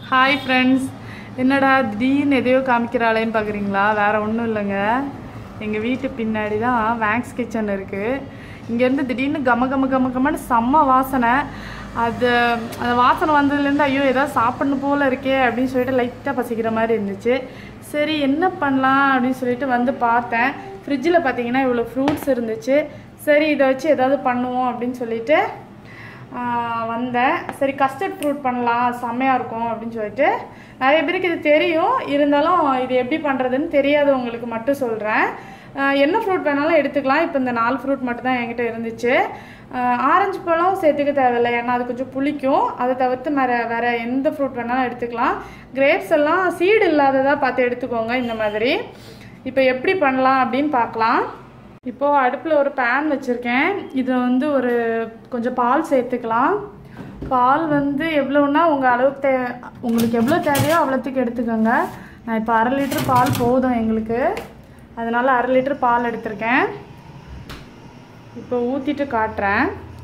hi friends என்னடா திடீர்னு எதையோ காமிக்கிறாளேன்னு பார்க்குறீங்களா வேற ஒன்றும் இல்லைங்க எங்கள் வீட்டு பின்னாடி தான் வேக்ஸ் கிச்சன் இருக்குது இங்கேருந்து திடீர்னு கம கம கம கமன்னு செம்ம வாசனை அது அந்த வாசனை வந்ததுலேருந்து ஐயோ ஏதாவது சாப்பிடணும் போல இருக்கே அப்படின்னு சொல்லிட்டு லைட்டாக பசிக்கிற மாதிரி இருந்துச்சு சரி என்ன பண்ணலாம் அப்படின்னு சொல்லிட்டு வந்து பார்த்தேன் ஃப்ரிட்ஜில் பார்த்தீங்கன்னா இவ்வளோ ஃப்ரூட்ஸ் இருந்துச்சு சரி இதை வச்சு ஏதாவது பண்ணுவோம் அப்படின்னு சொல்லிட்டு ஆஹ் வந்தேன் சரி கஸ்டர்ட் ஃப்ரூட் பண்ணலாம் செம்மையாக இருக்கும் அப்படின்னு சொல்லிட்டு நிறைய பேருக்கு இது தெரியும் இருந்தாலும் இது எப்படி பண்ணுறதுன்னு தெரியாதவங்களுக்கு மட்டும் சொல்கிறேன் என்ன ஃப்ரூட் வேணாலும் எடுத்துக்கலாம் இப்போ இந்த நாலு ஃப்ரூட் மட்டும் தான் என்கிட்ட இருந்துச்சு ஆஹ் ஆரஞ்சு பழம் சேர்த்துக்க தேவையில்லை ஏன்னா அது கொஞ்சம் புளிக்கும் அதை தவிர்த்து வேற வேற எந்த ஃப்ரூட் வேணாலும் எடுத்துக்கலாம் கிரேப்ஸ் எல்லாம் சீடு இல்லாததாக பார்த்து எடுத்துக்கோங்க இந்த மாதிரி இப்போ எப்படி பண்ணலாம் அப்படின்னு பார்க்கலாம் இப்போது அடுப்பில் ஒரு பேன் வச்சுருக்கேன் இதில் வந்து ஒரு கொஞ்சம் பால் சேர்த்துக்கலாம் பால் வந்து எவ்வளோன்னா உங்கள் அளவுக்கு தே உங்களுக்கு எவ்வளோ தேவையோ அவ்வளோத்துக்கு எடுத்துக்கோங்க நான் இப்போ அரை லிட்டர் பால் போதும் எங்களுக்கு அதனால் அரை லிட்டர் பால் எடுத்திருக்கேன் இப்போ ஊற்றிட்டு காட்டுறேன்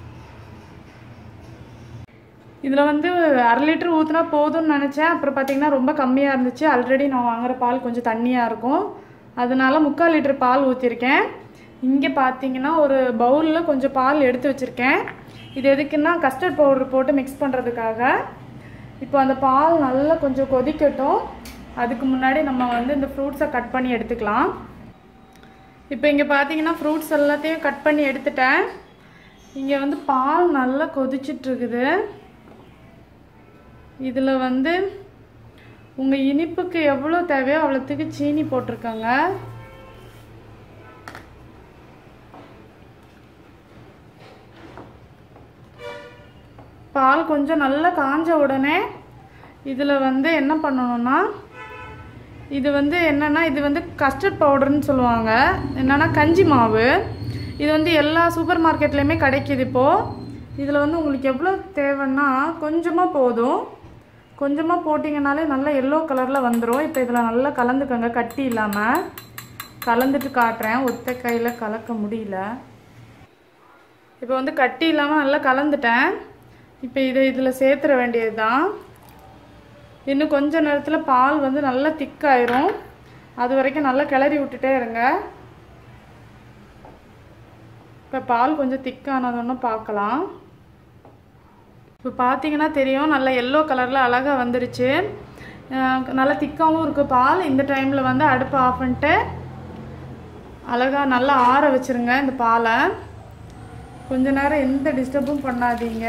இதில் வந்து அரை லிட்டர் ஊற்றினா போதும்னு நினச்சேன் அப்புறம் பார்த்தீங்கன்னா ரொம்ப கம்மியாக இருந்துச்சு ஆல்ரெடி நான் வாங்குற பால் கொஞ்சம் தண்ணியாக இருக்கும் அதனால முக்கால் லிட்டர் பால் ஊற்றிருக்கேன் இங்கே பார்த்தீங்கன்னா ஒரு பவுலில் கொஞ்சம் பால் எடுத்து வச்சுருக்கேன் இது எதுக்குன்னா கஸ்டர்ட் பவுடர் போட்டு மிக்ஸ் பண்ணுறதுக்காக இப்போ அந்த பால் நல்லா கொஞ்சம் கொதிக்கட்டும் அதுக்கு முன்னாடி நம்ம வந்து இந்த ஃப்ரூட்ஸை கட் பண்ணி எடுத்துக்கலாம் இப்போ இங்கே பார்த்தீங்கன்னா ஃப்ரூட்ஸ் எல்லாத்தையும் கட் பண்ணி எடுத்துட்டேன் இங்கே வந்து பால் நல்லா கொதிச்சிட்டு இருக்குது இதில் வந்து உங்கள் இனிப்புக்கு எவ்வளோ தேவையோ அவ்வளோத்துக்கு சீனி போட்டிருக்காங்க பால் கொஞ்சம் நல்லா காஞ்ச உடனே இதில் வந்து என்ன பண்ணணும்னா இது வந்து என்னென்னா இது வந்து கஸ்டர்ட் பவுடர்னு சொல்லுவாங்க என்னென்னா கஞ்சி மாவு இது வந்து எல்லா சூப்பர் மார்க்கெட்லேயுமே கிடைக்கிது இப்போது இதில் வந்து உங்களுக்கு எவ்வளோ தேவைன்னா கொஞ்சமாக போதும் கொஞ்சமாக போட்டிங்கனாலே நல்லா எல்லோ கலரில் வந்துடும் இப்போ இதில் நல்லா கலந்துக்கோங்க கட்டி இல்லாமல் கலந்துட்டு காட்டுறேன் ஒத்த கையில் கலக்க முடியல இப்போ வந்து கட்டி இல்லாமல் நல்லா கலந்துட்டேன் இப்போ இதை இதில் சேர்த்துற வேண்டியது தான் இன்னும் கொஞ்ச நேரத்தில் பால் வந்து நல்லா திக்காயிரும் அது வரைக்கும் நல்லா கிளறி விட்டுட்டே இருங்க இப்போ பால் கொஞ்சம் திக்கானதுன்னு பார்க்கலாம் இப்போ பார்த்தீங்கன்னா தெரியும் நல்லா எல்லோ கலரில் அழகாக வந்துருச்சு அஹ் நல்லா திக்காகவும் இருக்குது பால் இந்த டைமில் வந்து அடுப்பு ஆஃப் பண்ணிட்டு அழகாக நல்லா ஆற வச்சுருங்க இந்த பாலை கொஞ்ச நேரம் எந்த டிஸ்டர்பும் பண்ணாதீங்க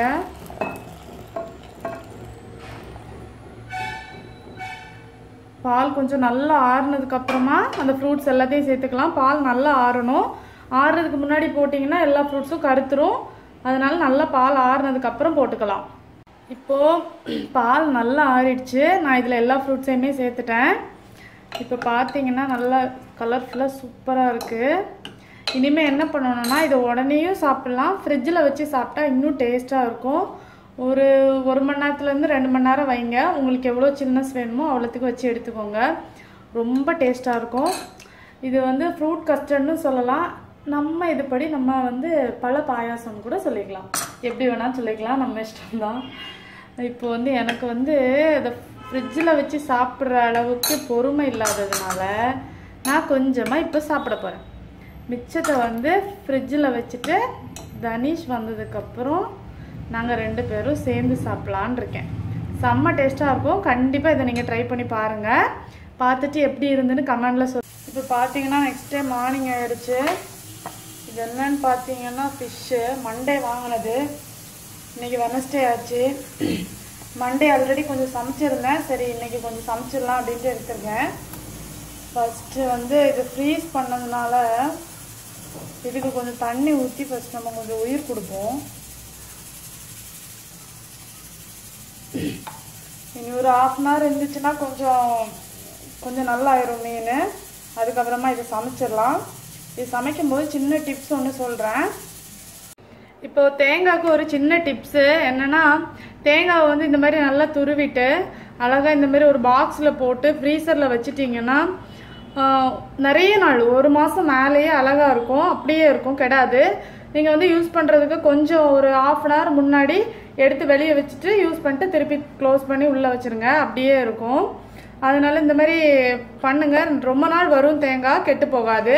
பால் கொஞ்சம் நல்லா ஆறுனதுக்கு அப்புறமா அந்த ஃப்ரூட்ஸ் எல்லாத்தையும் சேர்த்துக்கலாம் பால் நல்லா ஆறணும் ஆறுறதுக்கு முன்னாடி போட்டிங்கன்னா எல்லா ஃப்ரூட்ஸும் கருத்துரும் அதனால நல்லா பால் ஆறுனதுக்கு அப்புறம் போட்டுக்கலாம் இப்போது பால் நல்லா ஆறிடுச்சு நான் இதில் எல்லா ஃப்ரூட்ஸையுமே சேர்த்துட்டேன் இப்போ பார்த்தீங்கன்னா நல்லா கலர்ஃபுல்லாக சூப்பராக இருக்குது இனிமேல் என்ன பண்ணணும்னா இதை உடனேயும் சாப்பிட்லாம் ஃப்ரிட்ஜில் வச்சு சாப்பிட்டா இன்னும் டேஸ்ட்டாக இருக்கும் ஒரு ஒரு மணி நேரத்துலேருந்து ரெண்டு மணி நேரம் வைங்க உங்களுக்கு எவ்வளோ சில்னஸ் வேணுமோ அவ்வளோத்துக்கு வச்சு எடுத்துக்கோங்க ரொம்ப டேஸ்ட்டாக இருக்கும் இது வந்து ஃப்ரூட் கஸ்டர்ட்னு சொல்லலாம் நம்ம இதுபடி நம்ம வந்து பல பாயாசம் கூட சொல்லிக்கலாம் எப்படி வேணாலும் சொல்லிக்கலாம் நம்ம இஷ்டம் தான் இப்போ வந்து எனக்கு வந்து அதை ஃப்ரிட்ஜில் வச்சு சாப்பிட்ற அளவுக்கு பொறுமை இல்லாததுனால நான் கொஞ்சமாக இப்போ சாப்பிட போகிறேன் மிச்சத்தை வந்து ஃப்ரிட்ஜில் வச்சுட்டு தனீஷ் வந்ததுக்கப்புறம் நாங்கள் ரெண்டு பேரும் சேர்ந்து சாப்பிட்லான் இருக்கேன் செம்ம டேஸ்ட்டாக இருக்கும் கண்டிப்பாக இதை நீங்கள் ட்ரை பண்ணி பாருங்கள் பார்த்துட்டு எப்படி இருந்துன்னு கமெண்டில் சொல் இப்போ பார்த்தீங்கன்னா நெக்ஸ்ட் டே மார்னிங் ஆயிடுச்சு இது என்னன்னு பார்த்தீங்கன்னா ஃபிஷ்ஷு மண்டே வாங்கினது இன்றைக்கி வெனஸ்டே ஆச்சு மண்டே ஆல்ரெடி கொஞ்சம் சமைச்சிருந்தேன் சரி இன்றைக்கி கொஞ்சம் சமைச்சிடலாம் அப்படின்ட்டு எடுத்துருக்கேன் ஃபஸ்ட்டு வந்து இது ஃப்ரீஸ் பண்ணதுனால இதுக்கு கொஞ்சம் தண்ணி ஊற்றி ஃபஸ்ட் நம்ம கொஞ்சம் உயிர் கொடுப்போம் இனி ஒரு ஆஃப் அன் ஹவர் இருந்துச்சுன்னா கொஞ்சம் கொஞ்சம் நல்லா ஆயிரும் மீன் அதுக்கப்புறமா இதை சமைச்சிடலாம் இது சமைக்கும் போது சின்ன டிப்ஸ் ஒன்று சொல்கிறேன் இப்போ தேங்காய்க்கு ஒரு சின்ன டிப்ஸு என்னென்னா தேங்காவை வந்து இந்த மாதிரி நல்லா துருவிட்டு அழகாக இந்த மாதிரி ஒரு பாக்ஸில் போட்டு ஃப்ரீசரில் வச்சுட்டிங்கன்னா ஆஹ், நிறைய நாள் ஒரு மாதம் மேலேயே அழகாக இருக்கும் அப்படியே இருக்கும் கெடாது நீங்கள் வந்து யூஸ் பண்ணுறதுக்கு கொஞ்சம் ஒரு ஆஃப் அன் ஹவர் முன்னாடி எடுத்து வெளியே வச்சுட்டு யூஸ் பண்ணிட்டு திருப்பி க்ளோஸ் பண்ணி உள்ளே வச்சுருங்க அப்படியே இருக்கும் அதனால இந்த மாதிரி பண்ணுங்க ரொம்ப நாள் வரும் தேங்காய் கெட்டு போகாது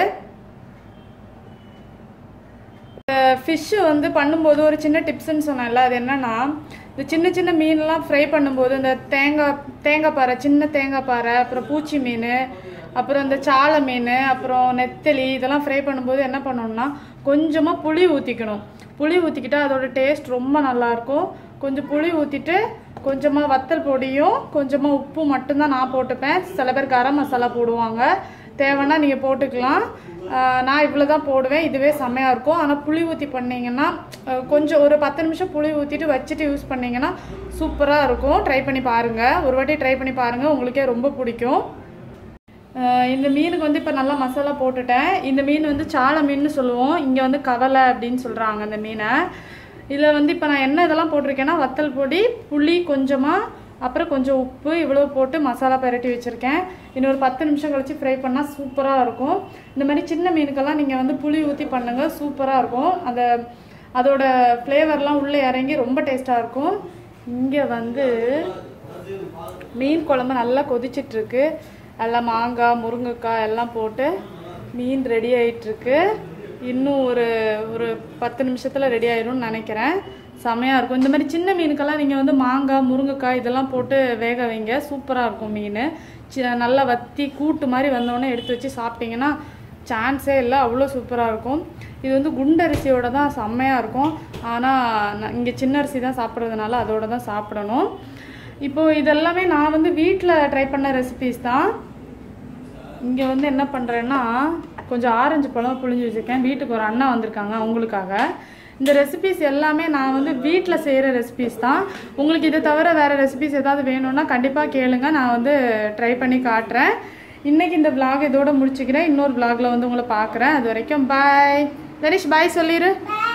ஃபிஷ்ஷு வந்து பண்ணும்போது ஒரு சின்ன டிப்ஸ்ன்னு சொன்னேன்ல அது என்னன்னா இந்த சின்ன சின்ன மீன்லாம் ஃப்ரை பண்ணும்போது இந்த தேங்காய் தேங்காய் பாறை சின்ன தேங்காய் பாறை அப்புறம் பூச்சி மீன் அப்புறம் இந்த சாலை மீன் அப்புறம் நெத்தலி இதெல்லாம் ஃப்ரை பண்ணும்போது என்ன பண்ணணும்னா கொஞ்சமாக புளி ஊற்றிக்கணும் புளி ஊற்றிக்கிட்டா அதோட டேஸ்ட் ரொம்ப நல்லாயிருக்கும் கொஞ்சம் புளி ஊற்றிட்டு கொஞ்சமாக வத்தல் பொடியும் கொஞ்சமாக உப்பு மட்டும்தான் நான் போட்டுப்பேன் சில பேர் கரம் மசாலா போடுவாங்க தேவைன்னா நீங்கள் போட்டுக்கலாம் ஆஹ் நான் இவ்வளோ தான் போடுவேன் இதுவே செம்மையாக இருக்கும் ஆனால் புளி ஊற்றி பண்ணீங்கன்னா ஆஹ் கொஞ்சம் ஒரு பத்து நிமிஷம் புளி ஊற்றிட்டு வச்சுட்டு யூஸ் பண்ணீங்கன்னா சூப்பராக இருக்கும் ட்ரை பண்ணி பாருங்கள் ஒரு வாட்டி ட்ரை பண்ணி பாருங்கள் உங்களுக்கே ரொம்ப பிடிக்கும் ஆஹ் இந்த மீனுக்கு வந்து இப்போ நல்லா மசாலா போட்டுட்டேன் இந்த மீன் வந்து சாலை மீன்னு சொல்லுவோம் இங்கே வந்து கவலை அப்படின்னு சொல்கிறாங்க அந்த மீனை இதில் வந்து இப்போ நான் என்ன இதெல்லாம் போட்டிருக்கேன்னா வத்தல் பொடி புளி கொஞ்சமாக அப்புறம் கொஞ்சம் உப்பு இவ்வளோ போட்டு மசாலா பரட்டி வச்சுருக்கேன் இன்னொரு பத்து நிமிஷம் கழிச்சு ஃப்ரை பண்ணால் சூப்பராக இருக்கும் இந்த மாதிரி சின்ன மீனுக்கெல்லாம் நீங்கள் வந்து புளி ஊற்றி பண்ணுங்க சூப்பராக இருக்கும் அந்த அதோட ஃப்ளேவர்லாம் உள்ளே இறங்கி ரொம்ப டேஸ்ட்டாக இருக்கும் இங்கே வந்து மீன் குழம்பு நல்லா கொதிச்சிட்டு இருக்கு எல்லாம் மாங்காய் முருங்கைக்காய் எல்லாம் போட்டு மீன் ரெடி ஆயிட்டிருக்கு இன்னும் ஒரு ஒரு பத்து நிமிஷத்தில் ரெடி ஆயிரும்னு நினைக்கிறேன் செமையாக இருக்கும் இந்த மாதிரி சின்ன மீனுக்கெல்லாம் நீங்கள் வந்து மாங்காய் முருங்கைக்காய் இதெல்லாம் போட்டு வேக வைங்க சூப்பராக இருக்கும் மீன் சி- நல்லா வத்தி கூட்டு மாதிரி வந்தோடனே எடுத்து வச்சு சாப்பிட்டீங்கன்னா சான்ஸே இல்லை அவ்வளோ சூப்பராக இருக்கும் இது வந்து குண்டரிசியோட தான் செம்மையாக இருக்கும் ஆனால் இங்கே சின்ன அரிசி தான் சாப்பிட்றதுனால அதோட தான் சாப்பிடணும் இப்போ இதெல்லாமே நான் வந்து வீட்டில் ட்ரை பண்ண ரெசிபீஸ் தான் இங்கே வந்து என்ன பண்ணுறேன்னா கொஞ்சம் ஆரஞ்சு பழம் புழிஞ்சு வச்சுருக்கேன் வீட்டுக்கு ஒரு அண்ணா வந்திருக்காங்க அவங்களுக்காக இந்த ரெசிபீஸ் எல்லாமே நான் வந்து வீட்டில் செய்கிற ரெசிபீஸ் தான் உங்களுக்கு இதை தவிர வேறு ரெசிபீஸ் ஏதாவது வேணும்னா கண்டிப்பாக கேளுங்க நான் வந்து ட்ரை பண்ணி காட்டுறேன் இன்னைக்கு இந்த vlog இதோட முடிச்சுக்கிறேன் இன்னொரு vlogல வந்து உங்களை பார்க்குறேன் அது வரைக்கும் பாய் தனிஷ் பாய் சொல்லிடு